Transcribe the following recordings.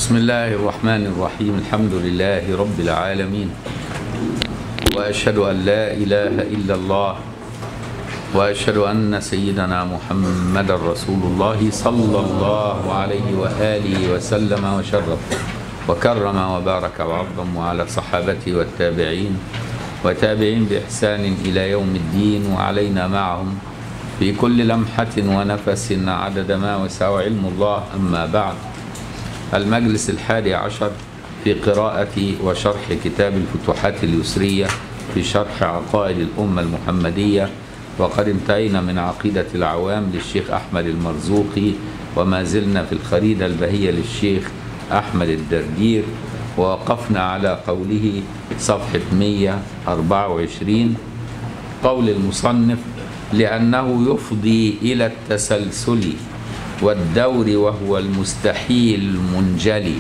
بسم الله الرحمن الرحيم الحمد لله رب العالمين واشهد ان لا اله الا الله واشهد ان سيدنا محمد رسول الله صلى الله عليه واله وسلم وشرف وكرم وبارك وعظم على صحابته والتابعين وتابعين باحسان الى يوم الدين وعلينا معهم في كل لمحه ونفس عدد ما وسع علم الله اما بعد المجلس الحادي عشر في قراءة وشرح كتاب الفتوحات اليسرية في شرح عقائد الأمة المحمدية وقد انتهينا من عقيدة العوام للشيخ أحمد المرزوقي وما زلنا في الخريدة البهية للشيخ أحمد الدردير ووقفنا على قوله صفحة 124 قول المصنف لأنه يفضي إلى التسلسل والدور وهو المستحيل المنجلي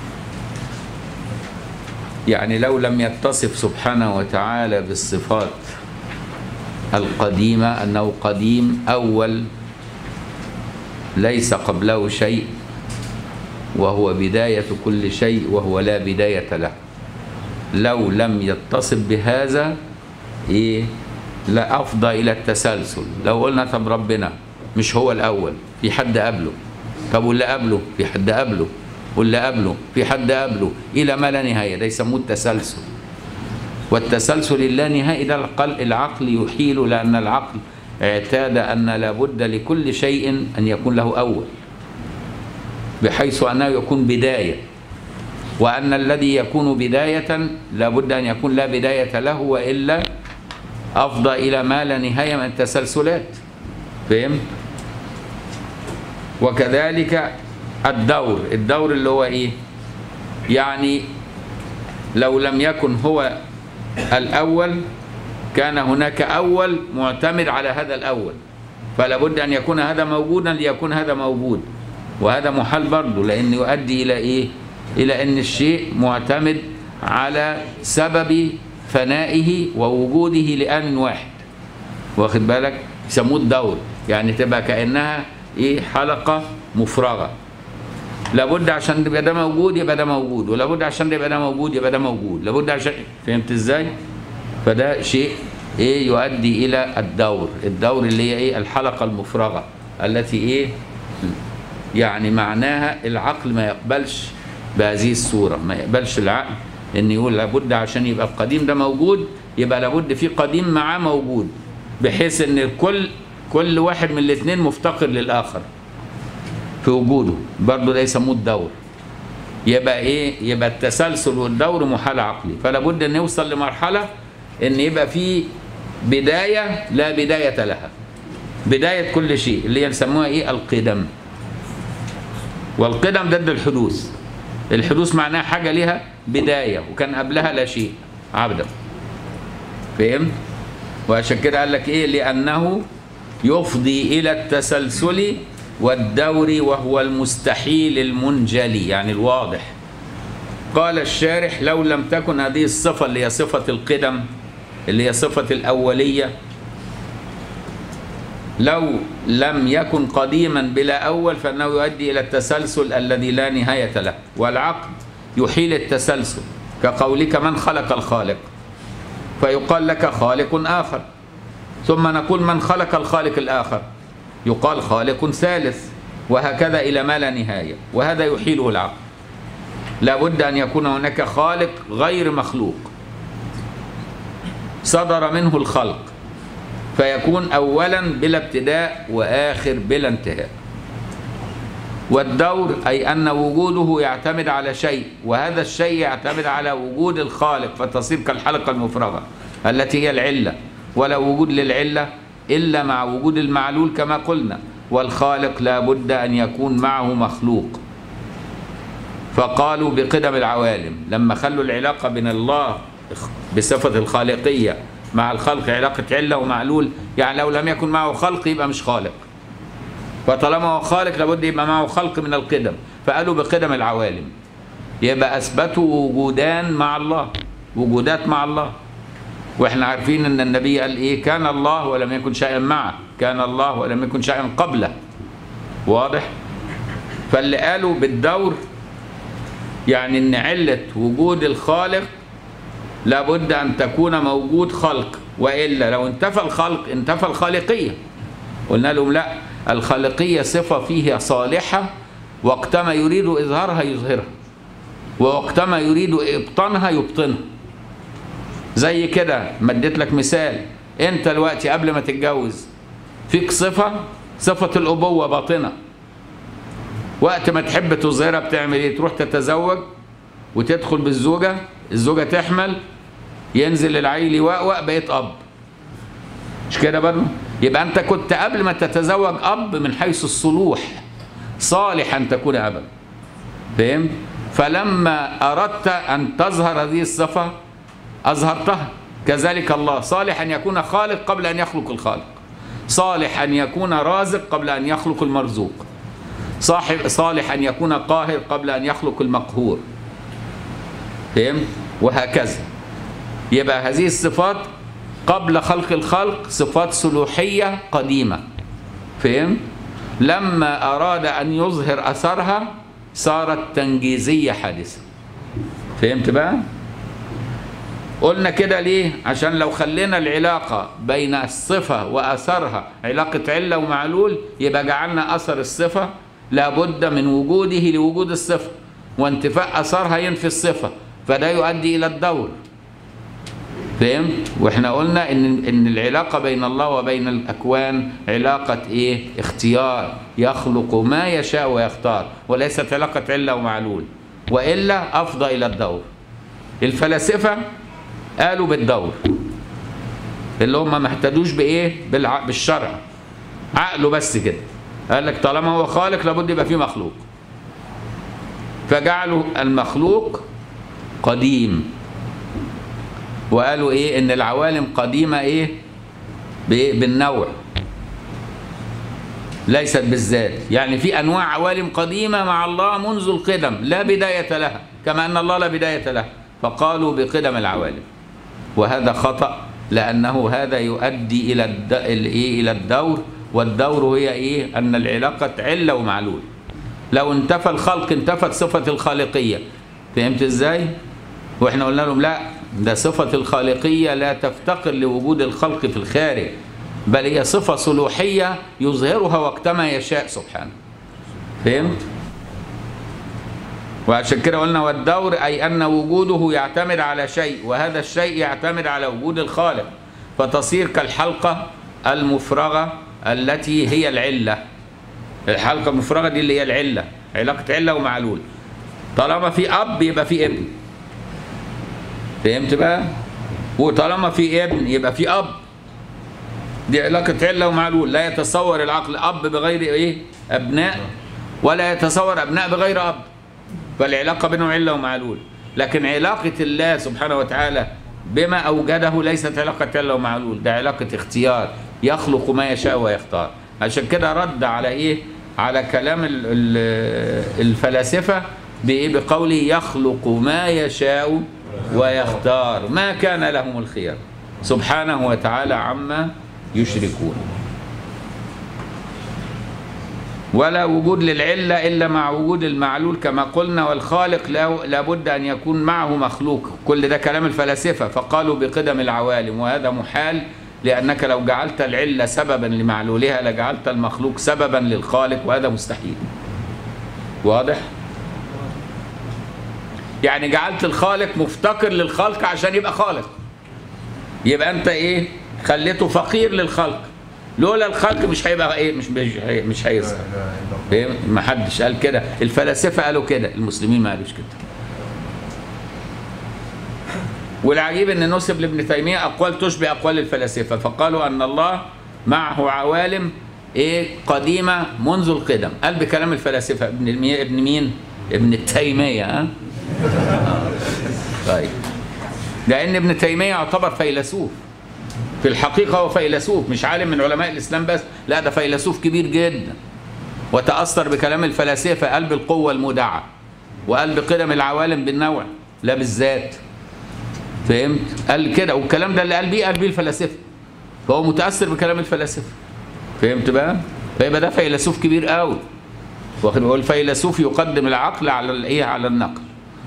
يعني لو لم يتصف سبحانه وتعالى بالصفات القديمة أنه قديم أول ليس قبله شيء وهو بداية كل شيء وهو لا بداية له لو لم يتصف بهذا إيه لا أفضى إلى التسلسل لو قلنا طب ربنا مش هو الأول في حد قبله طب واللي قبله في حد قبله واللي قبله في حد قبله إلى ما لا نهاية ده يسموه التسلسل والتسلسل اللا نهائي ده العقل يحيل لأن العقل اعتاد أن لابد لكل شيء أن يكون له أول بحيث أنه يكون بداية وأن الذي يكون بداية لابد أن يكون لا بداية له وإلا أفضى إلى ما لا نهاية من التسلسلات فهمت؟ وكذلك الدور الدور اللي هو ايه يعني لو لم يكن هو الاول كان هناك اول معتمد على هذا الاول فلا بد ان يكون هذا موجودا ليكون هذا موجود وهذا محال برضه لان يؤدي الى ايه الى ان الشيء معتمد على سبب فنائه ووجوده لان واحد واخد بالك يسموه الدور يعني تبقى كانها ايه حلقه مفرغه لابد عشان يبقى ده موجود يبقى ده موجود ولابد عشان يبقى ده موجود يبقى ده موجود لابد عشان فهمت ازاي فده شيء ايه يؤدي الى الدور الدور اللي هي ايه الحلقه المفرغه التي ايه يعني معناها العقل ما يقبلش بهذه الصوره ما يقبلش العقل ان يقول لابد عشان يبقى القديم ده موجود يبقى لابد في قديم معاه موجود بحيث ان كل كل واحد من الاثنين مفتقر للاخر في وجوده برضه ده يسموه الدور يبقى ايه يبقى التسلسل والدور محال عقلي فلا بد ان نوصل لمرحله ان يبقى في بدايه لا بدايه لها بدايه كل شيء اللي يسموها ايه القدم والقدم ضد الحدوث الحدوث معناها حاجه لها بدايه وكان قبلها لا شيء عبدا فهمت وعشان كده قال لك ايه لانه يفضي إلى التسلسل والدور وهو المستحيل المنجلي يعني الواضح قال الشارح لو لم تكن هذه الصفة اللي هي صفة القدم اللي هي صفة الأولية لو لم يكن قديما بلا أول فإنه يؤدي إلى التسلسل الذي لا نهاية له والعقل يحيل التسلسل كقولك من خلق الخالق فيقال لك خالق آخر ثم نقول من خلق الخالق الآخر يقال خالق ثالث وهكذا إلى ما لا نهاية وهذا يحيله العقل لابد أن يكون هناك خالق غير مخلوق صدر منه الخلق فيكون أولا بلا ابتداء وآخر بلا انتهاء والدور أي أن وجوده يعتمد على شيء وهذا الشيء يعتمد على وجود الخالق فتصير كالحلقة المفرغة التي هي العلة ولا وجود للعلة إلا مع وجود المعلول كما قلنا والخالق لا بد أن يكون معه مخلوق فقالوا بقدم العوالم لما خلوا العلاقة بين الله بصفة الخالقية مع الخلق علاقة علة ومعلول يعني لو لم يكن معه خلق يبقى مش خالق فطالما هو خالق لابد يبقى معه خلق من القدم فقالوا بقدم العوالم يبقى أثبتوا وجودان مع الله وجودات مع الله واحنا عارفين ان النبي قال ايه كان الله ولم يكن شيئا معه كان الله ولم يكن شيئا قبله واضح فاللي قالوا بالدور يعني ان علة وجود الخالق لابد ان تكون موجود خلق والا لو انتفى الخلق انتفى الخالقيه قلنا لهم لا الخالقيه صفه فيها صالحه وقتما يريد اظهارها يظهرها ووقتما يريد ابطانها يبطنها زي كده ما اديت لك مثال انت دلوقتي قبل ما تتجوز فيك صفه صفه الابوه باطنه وقت ما تحب تظهرها بتعمل ايه تروح تتزوج وتدخل بالزوجه الزوجه تحمل ينزل العيل يوقوق بقيت اب مش كده برضه يبقى انت كنت قبل ما تتزوج اب من حيث الصلوح صالح ان تكون ابا فهمت فلما اردت ان تظهر هذه الصفه اظهرتها كذلك الله صالح ان يكون خالق قبل ان يخلق الخالق صالح ان يكون رازق قبل ان يخلق المرزوق صاحب صالح ان يكون قاهر قبل ان يخلق المقهور فهمت وهكذا يبقى هذه الصفات قبل خلق الخلق صفات سلوحيه قديمه فهمت لما اراد ان يظهر اثرها صارت تنجيزيه حادثه فهمت بقى قلنا كده ليه عشان لو خلينا العلاقه بين الصفه واثرها علاقه عله ومعلول يبقى جعلنا اثر الصفه لابد من وجوده لوجود الصفه وانتفاء اثرها ينفي الصفه فده يؤدي الى الدور فهمت واحنا قلنا ان ان العلاقه بين الله وبين الاكوان علاقه ايه اختيار يخلق ما يشاء ويختار وليست علاقه عله ومعلول والا افضى الى الدور الفلاسفه قالوا بالدور اللي هم ما اهتدوش بايه بالع... بالشرع عقله بس كده قال لك طالما هو خالق لابد يبقى فيه مخلوق فجعلوا المخلوق قديم وقالوا ايه ان العوالم قديمه ايه بايه بالنوع ليست بالذات يعني في انواع عوالم قديمه مع الله منذ القدم لا بدايه لها كما ان الله لا بدايه له فقالوا بقدم العوالم وهذا خطا لانه هذا يؤدي الى الد... الايه الى الدور والدور هي ايه ان العلاقه عله ومعلول لو انتفى الخلق انتفت صفه الخالقيه فهمت ازاي واحنا قلنا لهم لا ده صفة الخالقية لا تفتقر لوجود الخلق في الخارج بل هي صفة صلوحية يظهرها وقتما يشاء سبحانه فهمت؟ وعشان كده قلنا والدور أي أن وجوده يعتمد على شيء وهذا الشيء يعتمد على وجود الخالق فتصير كالحلقة المفرغة التي هي العلة الحلقة المفرغة دي اللي هي العلة علاقة علة ومعلول طالما في أب يبقى في ابن فهمت بقى وطالما في ابن يبقى في اب دي علاقة علة ومعلول لا يتصور العقل اب بغير ايه ابناء ولا يتصور ابناء بغير اب فالعلاقة بينهم علة ومعلول لكن علاقة الله سبحانه وتعالى بما اوجده ليست علاقة علة ومعلول ده علاقة اختيار يخلق ما يشاء ويختار عشان كده رد على ايه على كلام ال ال الفلاسفة بايه بقوله يخلق ما يشاء ويختار ما كان لهم الخيار سبحانه وتعالى عما يشركون ولا وجود للعلة إلا مع وجود المعلول كما قلنا والخالق لابد أن يكون معه مخلوق كل ده كلام الفلاسفة فقالوا بقدم العوالم وهذا محال لأنك لو جعلت العلة سببا لمعلولها لجعلت المخلوق سببا للخالق وهذا مستحيل واضح؟ يعني جعلت الخالق مفتقر للخلق عشان يبقى خالق يبقى انت ايه خليته فقير للخلق لولا الخلق مش هيبقى ايه مش مش مش هيظهر ما حدش قال كده الفلاسفه قالوا كده المسلمين ما قالوش كده والعجيب ان نسب لابن تيميه اقوال تشبه اقوال الفلاسفه فقالوا ان الله معه عوالم ايه قديمه منذ القدم قال بكلام الفلاسفه ابن ابن مين ابن تيميه ها طيب لأن ابن تيمية يعتبر فيلسوف في الحقيقة هو فيلسوف مش عالم من علماء الإسلام بس لا ده فيلسوف كبير جدا وتأثر بكلام الفلاسفة قال بالقوة المودعة وقال بقدم العوالم بالنوع لا بالذات فهمت؟ قال كده والكلام ده اللي قال بيه قال بيه الفلاسفة فهو متأثر بكلام الفلاسفة فهمت بقى؟ فيبقى ده فيلسوف كبير قوي واخد بالك الفيلسوف يقدم العقل على الايه على النقل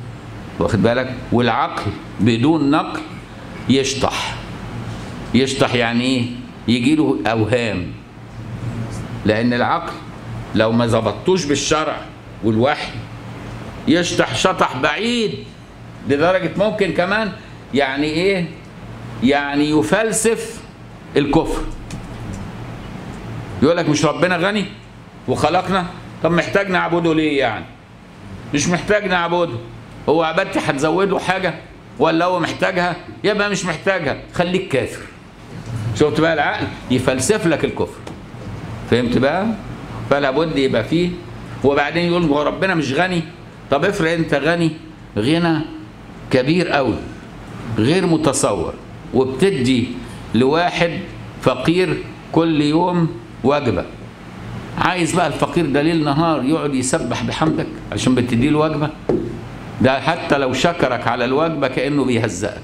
واخد بالك والعقل بدون نقل يشطح يشطح يعني ايه يجي له اوهام لان العقل لو ما ظبطتوش بالشرع والوحي يشطح شطح بعيد لدرجة ممكن كمان يعني ايه يعني يفلسف الكفر يقول لك مش ربنا غني وخلقنا طب محتاج نعبده ليه يعني مش محتاج نعبده هو عبادتي هتزوده حاجة ولا هو محتاجها يبقى مش محتاجها خليك كافر شفت بقى العقل يفلسف لك الكفر فهمت بقى فلا بد يبقى فيه وبعدين يقول هو ربنا مش غني طب افرض انت غني غنى كبير قوي غير متصور وبتدي لواحد فقير كل يوم وجبه عايز بقى الفقير ده ليل نهار يقعد يسبح بحمدك عشان بتدي له وجبه ده حتى لو شكرك على الوجبه كانه بيهزئك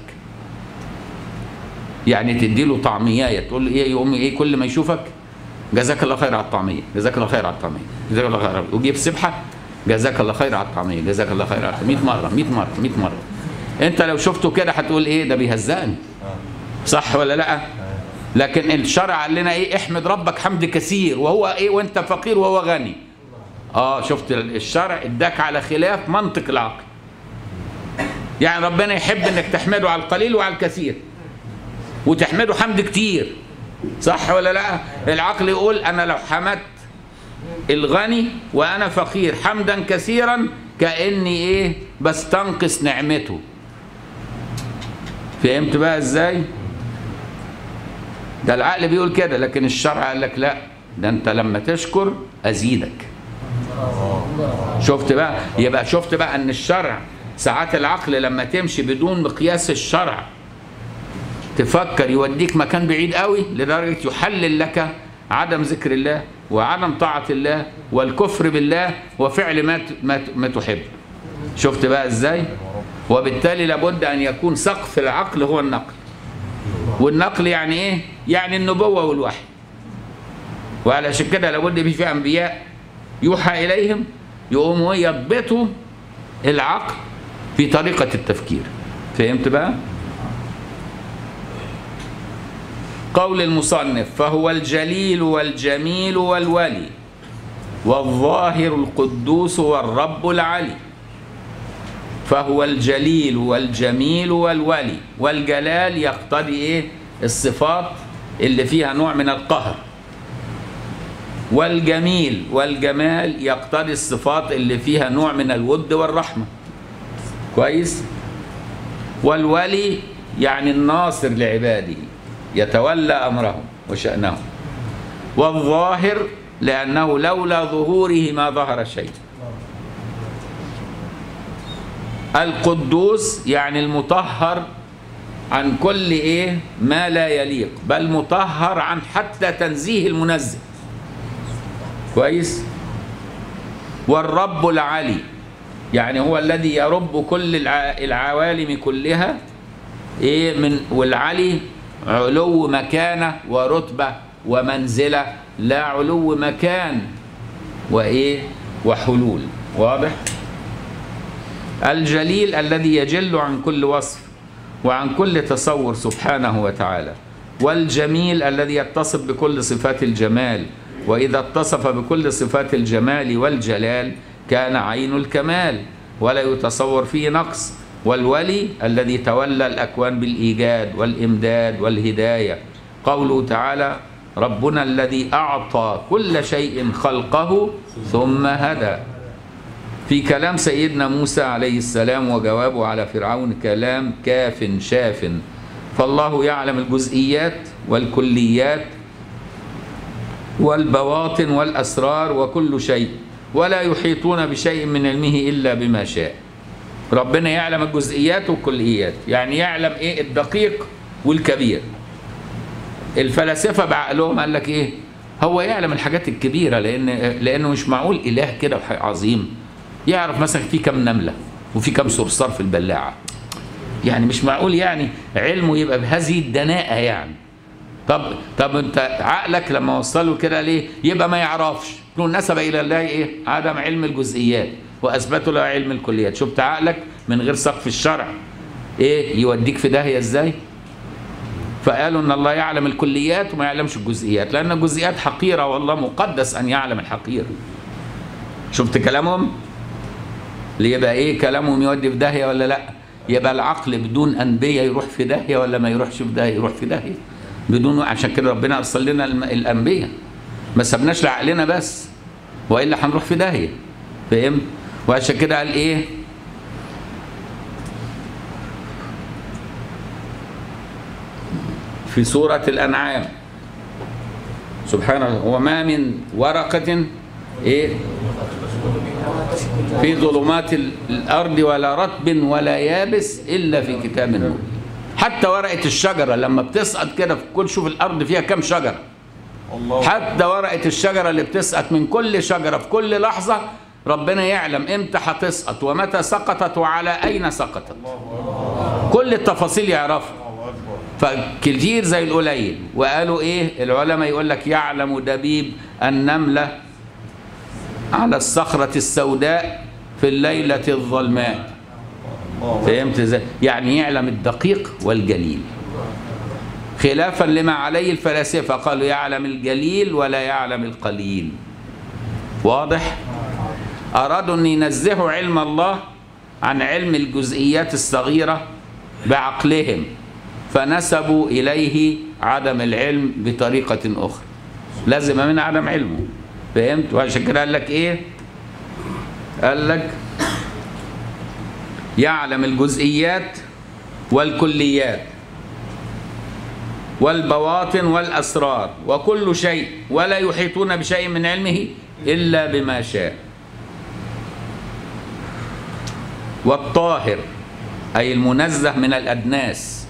يعني تدي له طعميايه تقول له ايه يقوم ايه كل ما يشوفك جزاك الله خير على الطعميه جزاك الله خير على الطعميه جزاك الله خير ويجيب سبحه جزاك الله خير على الطعميه جزاك الله خير على 100 مره 100 مره 100 مره انت لو شفته كده هتقول ايه ده بيهزقني صح ولا لا لكن الشرع قال لنا ايه احمد ربك حمد كثير وهو ايه وانت فقير وهو غني اه شفت الشرع اداك على خلاف منطق العقل يعني ربنا يحب انك تحمده على القليل وعلى الكثير وتحمده حمد كتير صح ولا لا العقل يقول انا لو حمدت الغني وانا فقير حمدا كثيرا كاني ايه بستنقص نعمته فهمت بقى ازاي ده العقل بيقول كده لكن الشرع قال لك لا ده انت لما تشكر ازيدك شفت بقى يبقى شفت بقى ان الشرع ساعات العقل لما تمشي بدون مقياس الشرع تفكر يوديك مكان بعيد قوي لدرجة يحلل لك عدم ذكر الله وعدم طاعة الله والكفر بالله وفعل ما ما ما تحب شفت بقى ازاي وبالتالي لابد ان يكون سقف العقل هو النقل والنقل يعني ايه يعني النبوة والوحي وعلشان كده لابد في في انبياء يوحى اليهم يقوموا يضبطوا العقل في طريقة التفكير فهمت بقى قول المصنف فهو الجليل والجميل والولي والظاهر القدوس والرب العلي فهو الجليل والجميل والولي والجلال يقتضي ايه الصفات اللي فيها نوع من القهر والجميل والجمال يقتضي الصفات اللي فيها نوع من الود والرحمة كويس والولي يعني الناصر لعباده يتولى أمرهم وشأنهم والظاهر لأنه لولا ظهوره ما ظهر شيء القدوس يعني المطهر عن كل ايه ما لا يليق بل مطهر عن حتى تنزيه المنزه كويس والرب العلي يعني هو الذي يرب كل الع- العوالم كلها ايه من والعلي علو مكانه ورتبه ومنزله لا علو مكان وايه وحلول واضح الجليل الذي يجل عن كل وصف وعن كل تصور سبحانه وتعالى والجميل الذي يتصف بكل صفات الجمال واذا اتصف بكل صفات الجمال والجلال كان عين الكمال ولا يتصور فيه نقص والولي الذي تولى الاكوان بالايجاد والامداد والهدايه قوله تعالى ربنا الذي اعطى كل شيء خلقه ثم هدى في كلام سيدنا موسى عليه السلام وجوابه على فرعون كلام كاف شاف فالله يعلم الجزئيات والكليات والبواطن والأسرار وكل شيء ولا يحيطون بشيء من علمه إلا بما شاء ربنا يعلم الجزئيات والكليات يعني يعلم ايه الدقيق والكبير الفلاسفة بعقلهم قال لك ايه هو يعلم الحاجات الكبيرة لأن لأنه مش معقول إله كده عظيم يعرف مثلا في كم نملة وفي كم صرصار في البلاعة يعني مش معقول يعني علمه يبقى بهذه الدناءة يعني طب طب انت عقلك لما وصله كده ليه يبقى ما يعرفش نسب الى الله ايه عدم علم الجزئيات واثبتوا له علم الكليات شفت عقلك من غير سقف الشرع ايه يوديك في داهيه ازاي فقالوا ان الله يعلم الكليات وما يعلمش الجزئيات لان الجزئيات حقيره والله مقدس ان يعلم الحقيره شفت كلامهم اللي يبقى ايه كلامهم يودي في داهيه ولا لا يبقى العقل بدون انبياء يروح في داهيه ولا ما يروحش في داهيه يروح في داهيه بدون عشان كده ربنا ارسل لنا الم- الانبياء ما سبناش لعقلنا بس والا هنروح في داهيه فهمت وعشان كده قال ايه في سورة الأنعام سبحانه وما من ورقة إيه في ظلمات ال- الأرض ولا رطب ولا يابس إلا في كتاب مبين حتى ورقة الشجرة لما بتسقط كده في كل شوف الأرض فيها كم شجرة الله حتى ورقة الشجرة اللي بتسقط من كل شجرة في كل لحظة ربنا يعلم امتى هتسقط ومتى سقطت وعلى أين سقطت كل التفاصيل يعرفها الله اكبر فكتير زي القليل وقالوا ايه العلماء يقول لك يعلم دبيب النملة على الصخرة السوداء في الليلة الظلماء الله فهمت ازاي يعني يعلم الدقيق والجليل خلافا لما عليه الفلاسفة قالوا يعلم الجليل ولا يعلم القليل واضح أرادوا أن ينزهوا علم الله عن علم الجزئيات الصغيرة بعقلهم فنسبوا إليه عدم العلم بطريقة أخرى لازم من عدم علمه فهمت وعشان كده قال لك إيه قال لك يعلم الجزئيات والكليات والبواطن والأسرار وكل شيء ولا يحيطون بشيء من علمه إلا بما شاء والطاهر أي المنزه من الأدناس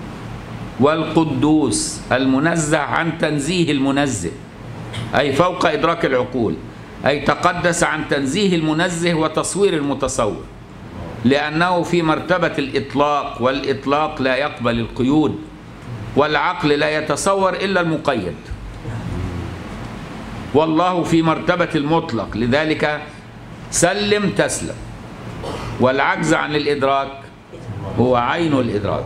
والقدوس المنزه عن تنزيه المنزه أي فوق إدراك العقول أي تقدس عن تنزيه المنزه وتصوير المتصور لأنه في مرتبة الإطلاق والإطلاق لا يقبل القيود والعقل لا يتصور إلا المقيد والله في مرتبة المطلق لذلك سلم تسلم والعجز عن الإدراك هو عين الإدراك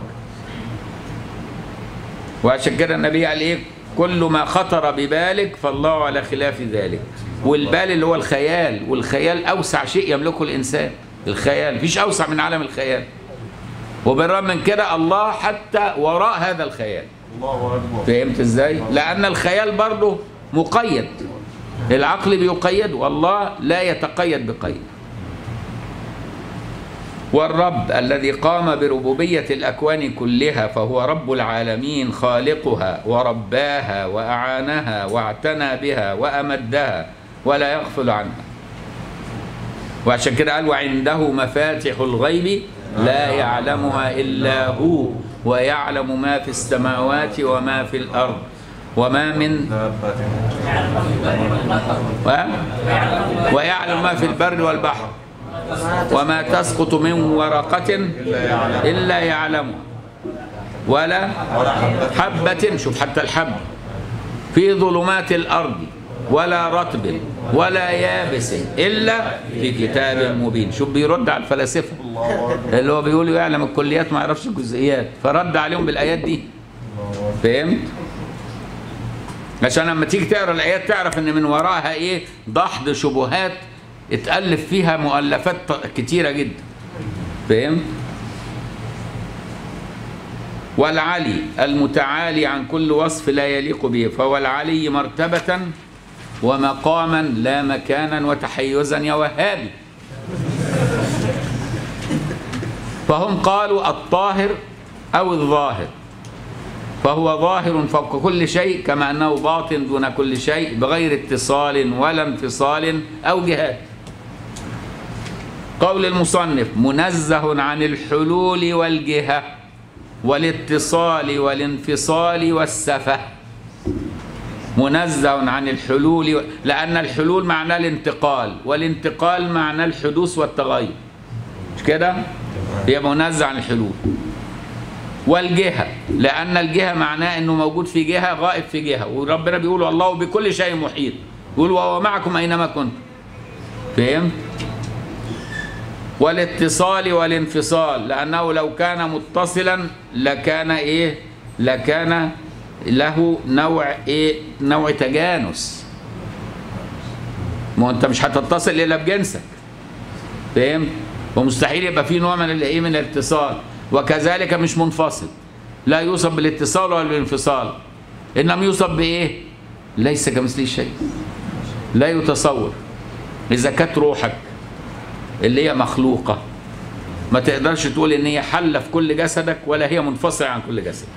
وعشان كده النبي قال إيه كل ما خطر ببالك فالله على خلاف ذلك والبال اللي هو الخيال والخيال أوسع شيء يملكه الإنسان الخيال مفيش أوسع من عالم الخيال وبالرغم من كده الله حتى وراء هذا الخيال الله اكبر فهمت ازاي؟ لأن الخيال برضه مقيد العقل بيقيد والله لا يتقيد بقيد والرب الذي قام بربوبية الأكوان كلها فهو رب العالمين خالقها ورباها وأعانها واعتنى بها وأمدها ولا يغفل عنها وعشان كده قال وعنده مفاتح الغيب لا يعلمها إلا هو ويعلم ما في السماوات وما في الأرض وما من دابة و... ويعلم ما في البر والبحر وما تسقط من ورقة إلا يعلمها ولا حبة شوف حتى الحب في ظلمات الأرض ولا رطب ولا يابس إلا في كتاب مبين شوف بيرد على الفلاسفة الله اكبر اللي هو بيقولوا يعلم الكليات ما يعرفش الجزئيات فرد عليهم بالآيات دي فهمت؟ عشان لما تيجي تقرا الايات تعرف ان من وراها ايه دحض شبهات اتالف فيها مؤلفات ط- كتيره جدا فهمت والعلي المتعالي عن كل وصف لا يليق به فهو العلي مرتبة ومقاما لا مكانا وتحيزا يا وهابي فهم قالوا الطاهر أو الظاهر فهو ظاهر فوق كل شيء كما أنه باطن دون كل شيء بغير اتصال ولا انفصال أو جهات قول المصنف منزه عن الحلول والجهة والاتصال والانفصال والسفة منزه عن الحلول و... لأن الحلول معناه الانتقال والانتقال معناه الحدوث والتغير مش كده؟ يبقى منزه عن الحلول والجهة لأن الجهة معناه أنه موجود في جهة غائب في جهة وربنا بيقول الله بكل شيء محيط يقول وهو معكم أينما كنتم فهمت؟ والاتصال والانفصال لأنه لو كان متصلا لكان إيه لكان له نوع إيه نوع تجانس ما هو أنت مش هتتصل إلا بجنسك فهمت ومستحيل يبقى في نوع من الايه من الاتصال وكذلك مش منفصل لا يوصف بالاتصال ولا بالانفصال انما يوصف بايه ليس كمثله شيء لا يتصور اذا كانت روحك اللي هي مخلوقه ما تقدرش تقول ان هي حله في كل جسدك ولا هي منفصله عن كل جسد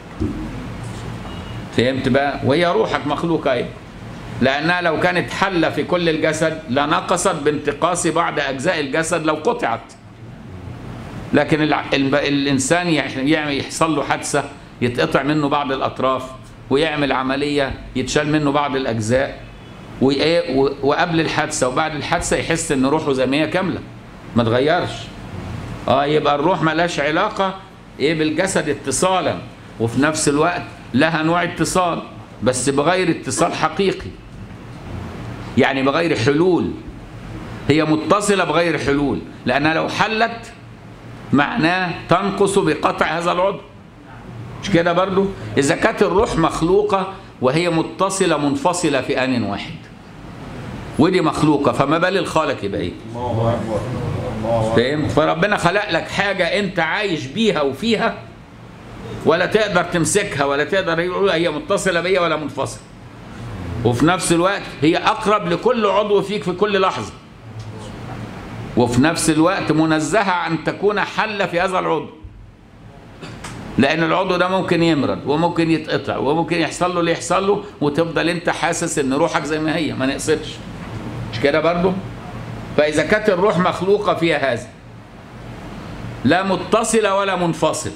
فهمت بقى وهي روحك مخلوقه ايه لانها لو كانت حله في كل الجسد لنقصت بانتقاص بعض اجزاء الجسد لو قطعت لكن الع... ال... الانسان يح- يعمل يحصل له حادثه يتقطع منه بعض الاطراف ويعمل عمليه يتشال منه بعض الاجزاء وإيه و... وقبل الحادثه وبعد الحادثه يحس ان روحه زي ما هي كامله ما تغيرش اه يبقى الروح ملهاش علاقه ايه بالجسد اتصالا وفي نفس الوقت لها نوع اتصال بس بغير اتصال حقيقي يعني بغير حلول هي متصله بغير حلول لانها لو حلت معناه تنقص بقطع هذا العضو مش كده برضو اذا كانت الروح مخلوقه وهي متصله منفصله في ان واحد ودي مخلوقه فما بال الخالق يبقى ايه الله أكبر الله أكبر فاهم فربنا خلق لك حاجه انت عايش بيها وفيها ولا تقدر تمسكها ولا تقدر يقول هي متصله بيا ولا منفصله وفي نفس الوقت هي اقرب لكل عضو فيك في كل لحظه وفي نفس الوقت منزهه عن تكون حله في هذا العضو لان العضو ده ممكن يمرض وممكن يتقطع وممكن يحصل له اللي يحصل له وتفضل انت حاسس ان روحك زي ما هي ما نقصتش مش كده برضو فاذا كانت الروح مخلوقه فيها هذا لا متصله ولا منفصله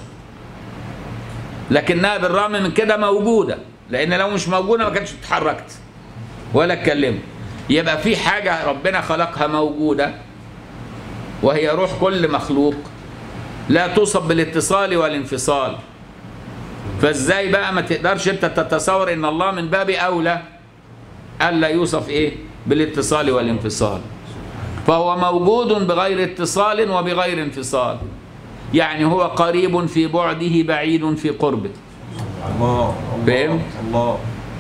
لكنها بالرغم من كده موجوده لان لو مش موجوده ما كانتش اتحركت ولا اتكلمت يبقى في حاجه ربنا خلقها موجوده وهي روح كل مخلوق لا توصف بالاتصال والانفصال فازاي بقى ما تقدرش انت تتصور ان الله من باب اولى الا يوصف ايه بالاتصال والانفصال فهو موجود بغير اتصال وبغير انفصال يعني هو قريب في بعده بعيد في قربه الله فهمت؟ الله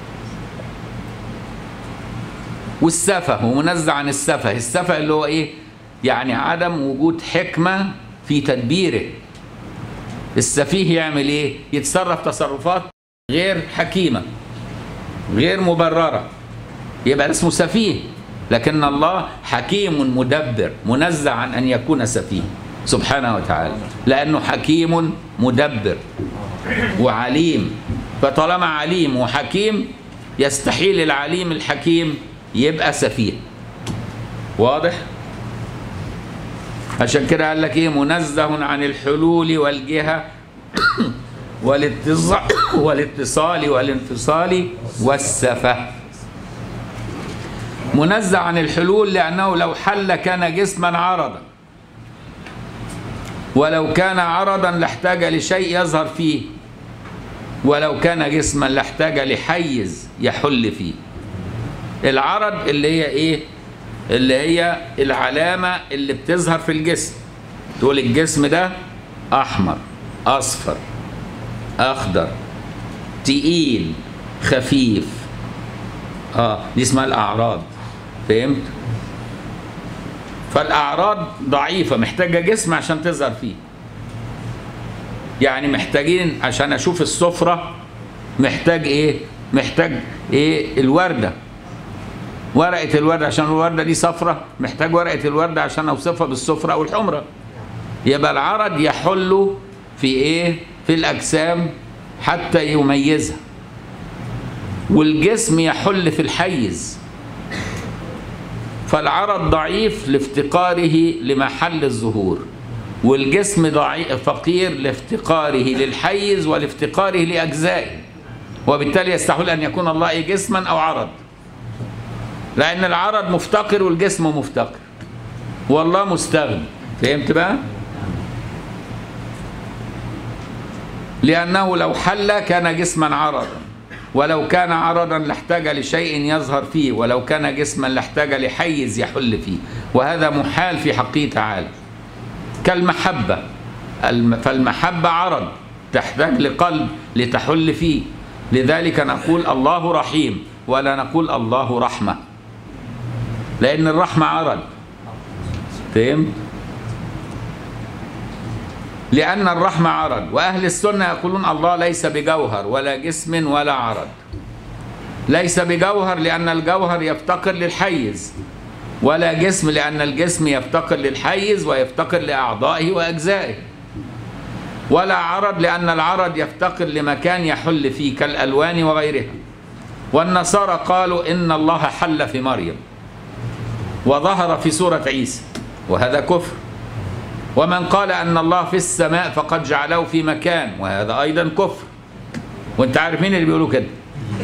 والسفه ومنزه عن السفه السفه اللي هو ايه يعني عدم وجود حكمه في تدبيره السفيه يعمل ايه يتصرف تصرفات غير حكيمه غير مبرره يبقى اسمه سفيه لكن الله حكيم مدبر منزه عن ان يكون سفيه سبحانه وتعالى لانه حكيم مدبر وعليم فطالما عليم وحكيم يستحيل العليم الحكيم يبقى سفيه واضح عشان كده قال لك ايه منزه عن الحلول والجهه والاتصال والاتصال والانفصال والسفه منزه عن الحلول لانه لو حل كان جسما عرضا ولو كان عرضا لاحتاج لشيء يظهر فيه ولو كان جسما لاحتاج لحيز يحل فيه العرض اللي هي ايه اللي هي العلامة اللي بتظهر في الجسم تقول الجسم ده احمر اصفر اخضر تقيل خفيف اه دي اسمها الاعراض فهمت فالاعراض ضعيفة محتاجة جسم عشان تظهر فيه يعني محتاجين عشان اشوف السفرة محتاج ايه محتاج ايه الوردة ورقة الوردة عشان الوردة دي صفرة محتاج ورقة الوردة عشان اوصفها بالصفرة او الحمرة يبقى العرض يحل في ايه في الاجسام حتى يميزها والجسم يحل في الحيز فالعرض ضعيف لافتقاره لمحل الظهور والجسم ضعيف فقير لافتقاره للحيز ولافتقاره لأجزائه وبالتالي يستحيل أن يكون الله إيه جسما أو عرض لأن العرض مفتقر والجسم مفتقر والله مستغني فهمت بقى؟ لأنه لو حل كان جسما عرضا ولو كان عرضا لاحتاج لشيء يظهر فيه ولو كان جسما لاحتاج لحيز يحل فيه وهذا محال في حقه تعالى كالمحبة الم- فالمحبة عرض تحتاج لقلب لتحل فيه لذلك نقول الله رحيم ولا نقول الله رحمة لأن الرحمة عرض فهمت؟ لأن الرحمة عرض وأهل السنة يقولون الله ليس بجوهر ولا جسم ولا عرض ليس بجوهر لأن الجوهر يفتقر للحيز ولا جسم لأن الجسم يفتقر للحيز ويفتقر لأعضائه وأجزائه ولا عرض لأن العرض يفتقر لمكان يحل فيه كالألوان وغيرها والنصارى قالوا إن الله حل في مريم وظهر في سورة عيسى وهذا كفر ومن قال أن الله في السماء فقد جعله في مكان وهذا أيضا كفر وانت عارف مين اللي بيقولوا كده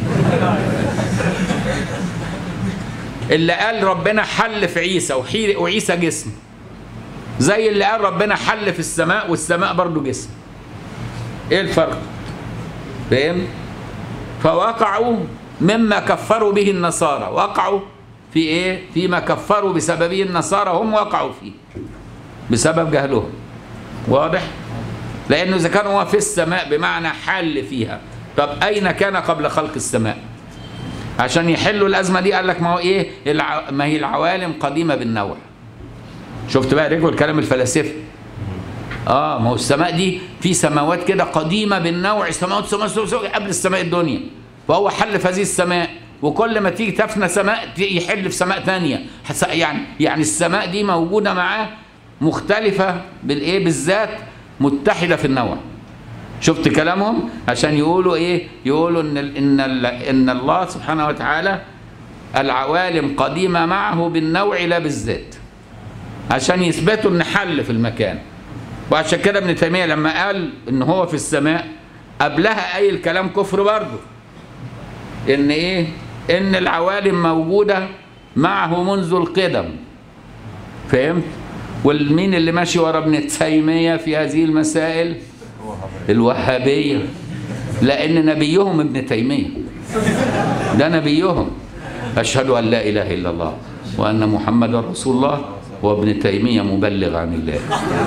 اللي قال ربنا حل في عيسى وحي- وعيسى جسم زي اللي قال ربنا حل في السماء والسماء برضو جسم ايه الفرق فاهم فوقعوا مما كفروا به النصارى وقعوا في ايه فيما كفروا بسببه النصارى هم وقعوا فيه بسبب جهلهم واضح لانه اذا كان هو في السماء بمعنى حل فيها طب اين كان قبل خلق السماء عشان يحلوا الازمه دي قال لك ما هو ايه الع... ما هي العوالم قديمه بالنوع شفت بقى رجعوا الكلام الفلاسفي اه ما هو السماء دي في سماوات كده قديمه بالنوع سماوات سماوات سماوات قبل السماء الدنيا فهو حل في هذه السماء وكل ما تيجي تفنى سماء ت- يحل في سماء ثانيه يعني يعني السماء دي موجوده معاه مختلفه بالايه بالذات متحده في النوع شفت كلامهم عشان يقولوا ايه يقولوا ان ال ان ال ان الله سبحانه وتعالى العوالم قديمه معه بالنوع لا بالذات عشان يثبتوا ان حل في المكان وعشان كده ابن تيميه لما قال ان هو في السماء قبلها اي الكلام كفر برضه ان ايه ان العوالم موجوده معه منذ القدم فهمت والمين اللي ماشي ورا ابن تيميه في هذه المسائل الوهابيه لان نبيهم ابن تيميه ده نبيهم اشهد ان لا اله الا الله وان محمدا رسول الله وابن تيميه مبلغ عن الله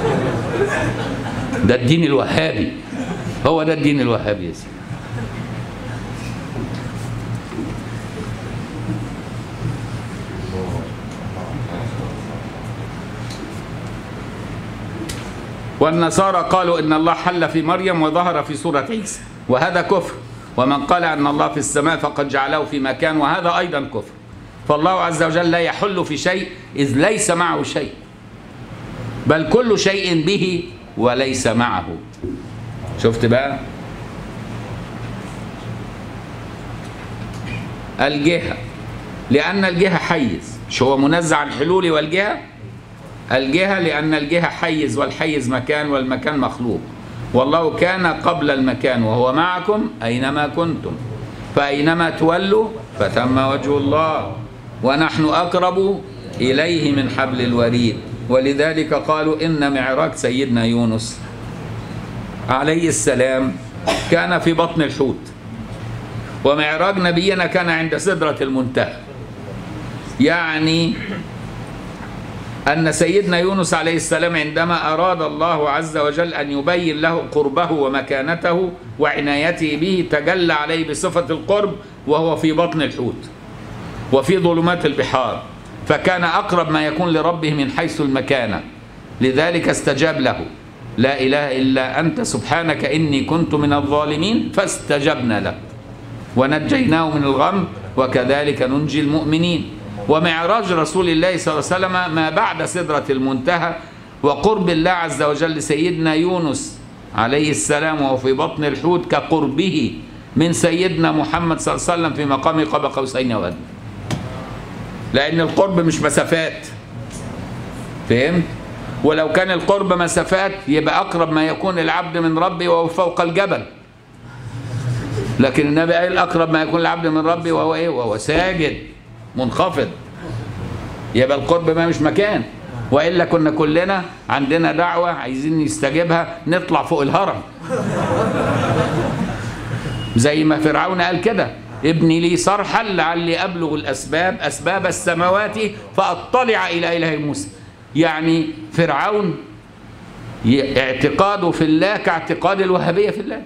ده الدين الوهابي هو ده الدين الوهابي يا سيدي والنصارى قالوا ان الله حل في مريم وظهر في سوره عيسى وهذا كفر ومن قال ان الله في السماء فقد جعله في مكان وهذا ايضا كفر فالله عز وجل لا يحل في شيء اذ ليس معه شيء بل كل شيء به وليس معه شفت بقى الجهه لان الجهه حيز مش هو منزع عن الحلول والجهه الجهة لأن الجهة حيز والحيز مكان والمكان مخلوق والله كان قبل المكان وهو معكم أينما كنتم فأينما تولوا فثم وجه الله ونحن أقرب إليه من حبل الوريد ولذلك قالوا إن معراج سيدنا يونس عليه السلام كان في بطن الحوت ومعراج نبينا كان عند سدرة المنتهى يعني أن سيدنا يونس عليه السلام عندما أراد الله عز وجل أن يبين له قربه ومكانته وعنايته به تجلى عليه بصفة القرب وهو في بطن الحوت وفي ظلمات البحار فكان أقرب ما يكون لربه من حيث المكانة لذلك استجاب له لا إله إلا أنت سبحانك إني كنت من الظالمين فاستجبنا له ونجيناه من الغم وكذلك ننجي المؤمنين ومعراج رسول الله صلى الله عليه وسلم ما بعد سدرة المنتهى وقرب الله عز وجل سيدنا يونس عليه السلام وهو في بطن الحوت كقربه من سيدنا محمد صلى الله عليه وسلم في مقام قاب قوسين او ادنى لان القرب مش مسافات فهمت ولو كان القرب مسافات يبقى اقرب ما يكون العبد من ربه وهو فوق الجبل لكن النبي قال اقرب ما يكون العبد من ربه وهو ايه وهو ساجد منخفض يبقى القرب ما مش مكان والا كنا كلنا عندنا دعوه عايزين نستجيبها نطلع فوق الهرم زي ما فرعون قال كده ابني لي صرحا لعلي ابلغ الاسباب اسباب السماوات فاطلع الى اله موسى يعني فرعون ي- اعتقاده في الله كاعتقاد الوهابية في الله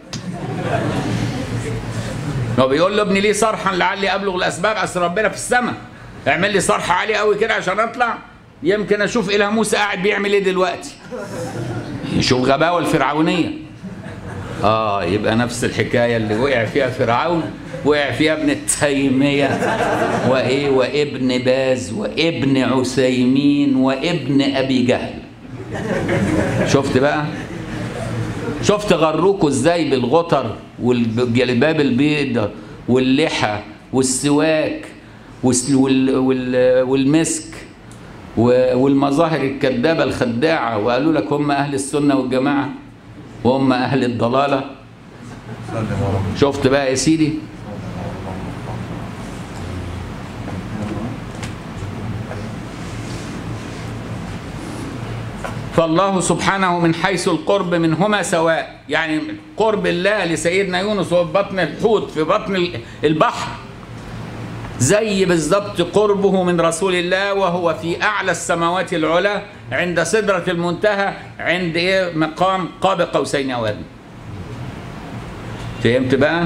هو بيقول له ابني لي صرحا لعلي ابلغ الاسباب اصل ربنا في السماء اعمل لي صرح عالي قوي كده عشان اطلع يمكن اشوف اله موسى قاعد بيعمل ايه دلوقتي شوف غباوه الفرعونيه اه يبقى نفس الحكايه اللي وقع فيها فرعون وقع فيها ابن تيميه وايه وابن باز وابن عثيمين وابن ابي جهل شفت بقى شفت غروكوا ازاي بالغطر والجلباب البيض واللحى والسواك والس- وال- وال- والمسك و- والمظاهر الكذابه الخداعه وقالوا لك هم اهل السنه والجماعه وهم اهل الضلاله سلم يا رب شفت بقى يا سيدي فالله سبحانه من حيث القرب منهما سواء يعني قرب الله لسيدنا يونس وهو في بطن الحوت في بطن ال- البحر زي بالظبط قربه من رسول الله وهو في اعلى السماوات العلى عند سدره المنتهى عند ايه مقام قاب قوسين او ادنى فهمت بقى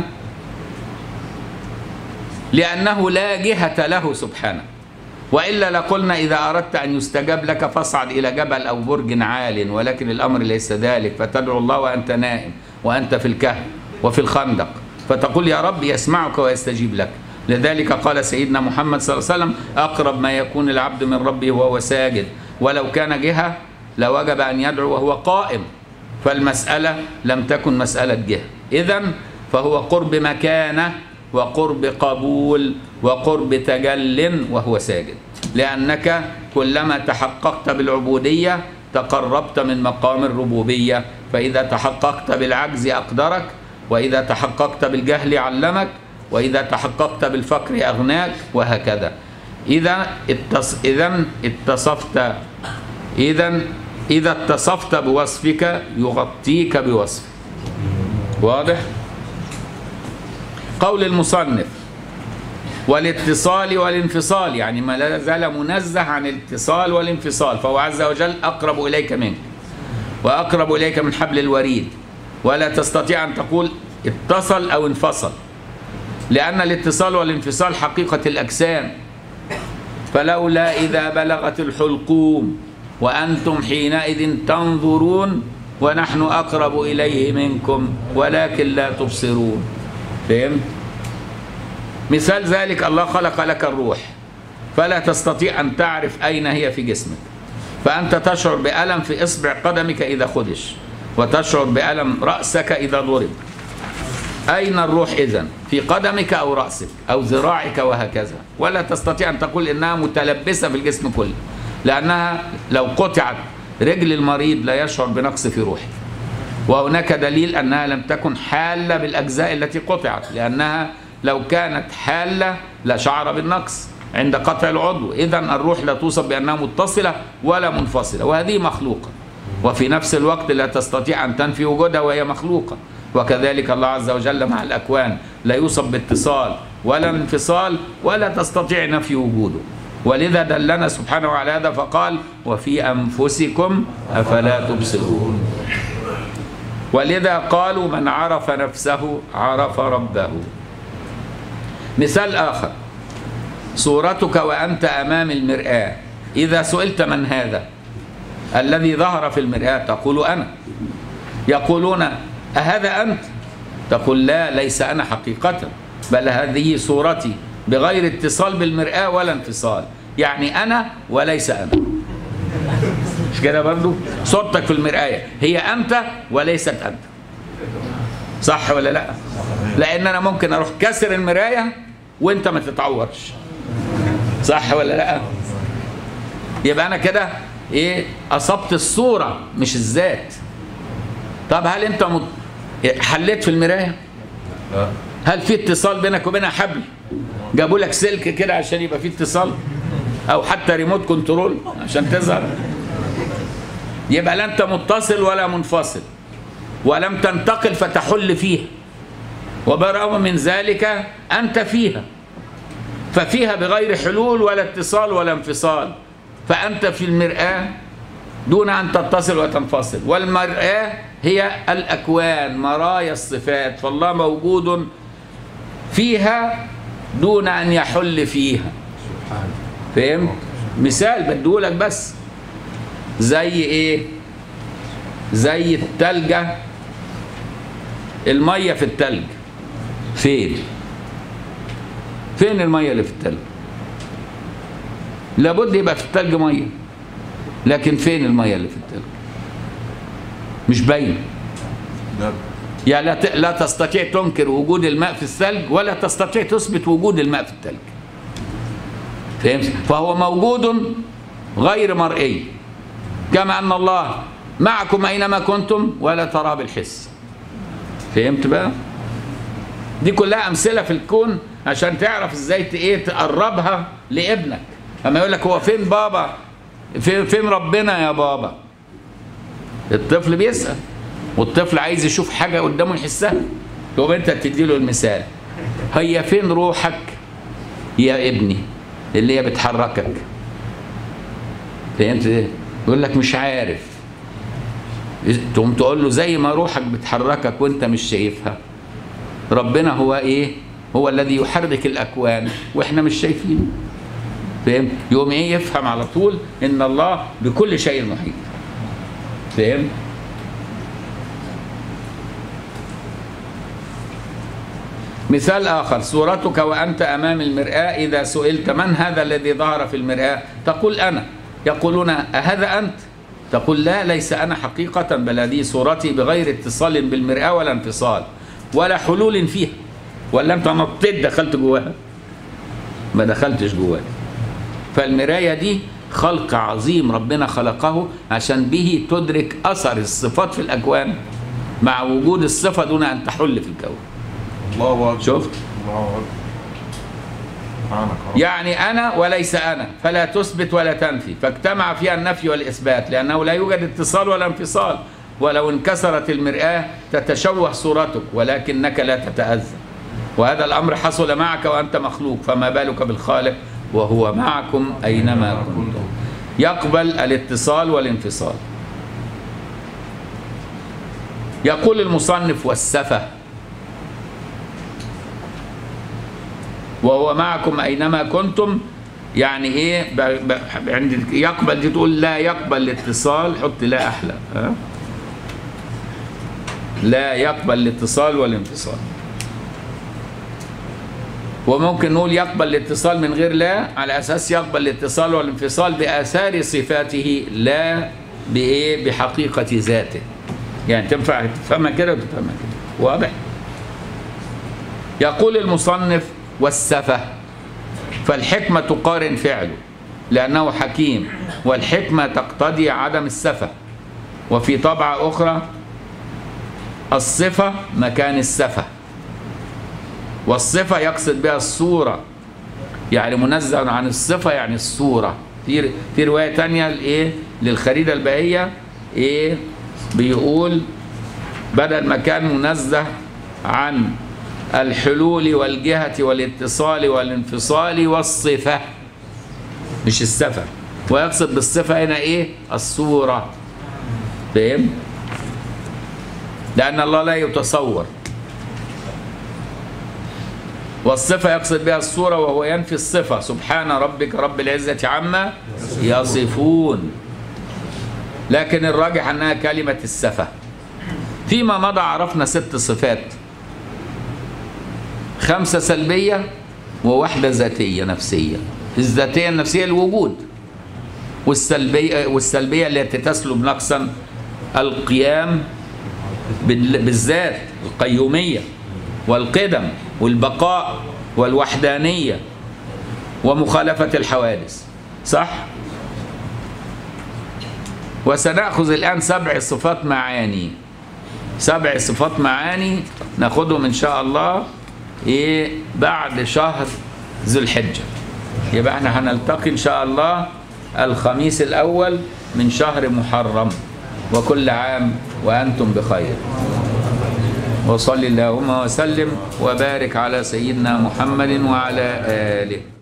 لأنه لا جهة له سبحانه وإلا لقلنا إذا أردت أن يستجاب لك فاصعد إلى جبل أو برج عال ولكن الأمر ليس ذلك فتدعو الله وأنت نائم وأنت في الكهف وفي الخندق فتقول يا رب يسمعك ويستجيب لك لذلك قال سيدنا محمد صلى الله عليه وسلم أقرب ما يكون العبد من ربه وهو ساجد ولو كان جهة لوجب أن يدعو وهو قائم فالمسألة لم تكن مسألة جهة إذا فهو قرب مكانة وقرب قبول وقرب تجل وهو ساجد لأنك كلما تحققت بالعبودية تقربت من مقام الربوبية فإذا تحققت بالعجز أقدرك وإذا تحققت بالجهل علمك وإذا تحققت بالفقر أغناك وهكذا إذا اتص... إذا اتصفت إذا إذا اتصفت بوصفك يغطيك بوصفه واضح؟ قول المصنف والاتصال والانفصال يعني ما لا زال منزه عن الاتصال والانفصال فهو عز وجل أقرب إليك منك وأقرب إليك من حبل الوريد ولا تستطيع أن تقول اتصل أو انفصل لأن الاتصال والانفصال حقيقة الأجسام فلولا إذا بلغت الحلقوم وأنتم حينئذ تنظرون ونحن أقرب إليه منكم ولكن لا تبصرون فهمت؟ مثال ذلك الله خلق لك الروح فلا تستطيع أن تعرف أين هي في جسمك فأنت تشعر بألم في إصبع قدمك إذا خدش وتشعر بألم رأسك إذا ضرب أين الروح إذن في قدمك أو رأسك أو ذراعك وهكذا ولا تستطيع أن تقول إنها متلبسة في الجسم كله لأنها لو قطعت رجل المريض لا يشعر بنقص في روحه وهناك دليل أنها لم تكن حالة بالأجزاء التي قطعت لأنها لو كانت حالة لشعر بالنقص عند قطع العضو إذا الروح لا توصف بأنها متصلة ولا منفصلة وهذه مخلوقة وفي نفس الوقت لا تستطيع أن تنفي وجودها وهي مخلوقة وكذلك الله عز وجل مع الأكوان لا يوصف باتصال ولا انفصال ولا تستطيع نفي وجوده ولذا دلنا سبحانه على هذا فقال وفي أنفسكم أفلا تبصرون ولذا قالوا من عرف نفسه عرف ربه مثال آخر صورتك وأنت أمام المرآة إذا سئلت من هذا الذي ظهر في المرآة تقول أنا يقولون أهذا أنت تقول لا ليس أنا حقيقة بل هذه صورتي بغير اتصال بالمرآة ولا انفصال يعني أنا وليس أنا مش كده برضو صورتك في المرآة هي أنت وليست أنت صح ولا لا لأن أنا ممكن أروح كسر المراية وأنت ما تتعورش صح ولا لا يبقى أنا كده إيه أصبت الصورة مش الذات طب هل أنت مت... حليت في المراية لا هل في اتصال بينك وبينها حبل جابوا لك سلك كده عشان يبقى في اتصال او حتى ريموت كنترول عشان تظهر يبقى لا انت متصل ولا منفصل ولم تنتقل فتحل فيها وبرغم من ذلك انت فيها ففيها بغير حلول ولا اتصال ولا انفصال فانت في المرآة دون أن تتصل وتنفصل والمرآة هي الأكوان مرايا الصفات فالله موجود فيها دون أن يحل فيها سبحانه فهمت؟ مثال بديهولك بس زي ايه؟ زي التلجة المية في التلج فين؟ فين المية اللي في التلج؟ لابد يبقى في التلج مية لكن فين المية اللي في التلج؟ مش باينة ده يعني لا ت- لا تستطيع تنكر وجود الماء في الثلج ولا تستطيع تثبت وجود الماء في الثلج فهمت فهو موجود غير مرئي كما ان الله معكم اينما كنتم ولا تراه بالحس فهمت بقى دي كلها امثله في الكون عشان تعرف ازاي ت- ايه تقربها لابنك اما يقول لك هو فين بابا فين فين ربنا يا بابا الطفل بيسال والطفل عايز يشوف حاجه قدامه يحسها تقوم انت تدي له المثال هي فين روحك يا ابني اللي هي بتحركك فهمت ايه يقول لك مش عارف تقوم تقول له زي ما روحك بتحركك وانت مش شايفها ربنا هو ايه هو الذي يحرك الاكوان واحنا مش شايفينه فهمت يقوم ايه يفهم على طول ان الله بكل شيء محيط فهمت مثال آخر صورتك وأنت أمام المرآة إذا سئلت من هذا الذي ظهر في المرآة تقول أنا يقولون أهذا أنت تقول لا ليس أنا حقيقة بل هذه صورتي بغير اتصال بالمرآة ولا انفصال ولا حلول فيها ولا أنت نطيت دخلت جواها ما دخلتش جواها فالمراية دي خلق عظيم ربنا خلقه عشان به تدرك أثر الصفات في الأكوان مع وجود الصفة دون أن تحل في الكون الله اكبر شفت الله اكبر سبحانك يا رب. يعني أنا وليس أنا فلا تثبت ولا تنفي فاجتمع فيها النفي والإثبات لأنه لا يوجد اتصال ولا انفصال ولو انكسرت المرآة تتشوه صورتك ولكنك لا تتأذى وهذا الأمر حصل معك وأنت مخلوق فما بالك بالخالق وهو معكم أينما كنتم يقبل الاتصال والانفصال يقول المصنف والسفه وهو معكم اينما كنتم يعني ايه ب... ب... عند يقبل دي تقول لا يقبل الاتصال حط لا احلى ها لا يقبل الاتصال والانفصال وممكن نقول يقبل الاتصال من غير لا على اساس يقبل الاتصال والانفصال باثار صفاته لا بايه بحقيقه ذاته يعني تنفع تفهمها كده وتفهمها كده واضح يقول المصنف والسفه فالحكمة تقارن فعله لأنه حكيم والحكمة تقتضي عدم السفه وفي طبعة أخرى الصفة مكان السفه والصفة يقصد بها الصورة يعني منزه عن الصفة يعني الصورة في في رواية تانية لإيه للخريدة البهية إيه بيقول بدل ما كان منزه عن الحلول والجهة والاتصال والانفصال والصفة مش السفة ويقصد بالصفة هنا ايه الصورة فاهم لأن الله لا يتصور والصفة يقصد بها الصورة وهو ينفي الصفة سبحان ربك رب العزة عما يصفون لكن الراجح أنها كلمة السفة فيما مضى عرفنا ست صفات خمسة سلبية وواحدة ذاتية نفسية الذاتية النفسية الوجود والسلبية والسلبية التي تسلب نقصا القيام بال- بالذات القيومية والقدم والبقاء والوحدانية ومخالفة الحوادث صح؟ وسنأخذ الآن سبع صفات معاني سبع صفات معاني ناخدهم إن شاء الله إيه بعد شهر ذو الحجة يبقى احنا هنلتقي إن شاء الله الخميس الأول من شهر محرم وكل عام وأنتم بخير وصل اللهم وسلم وبارك على سيدنا محمد وعلى آله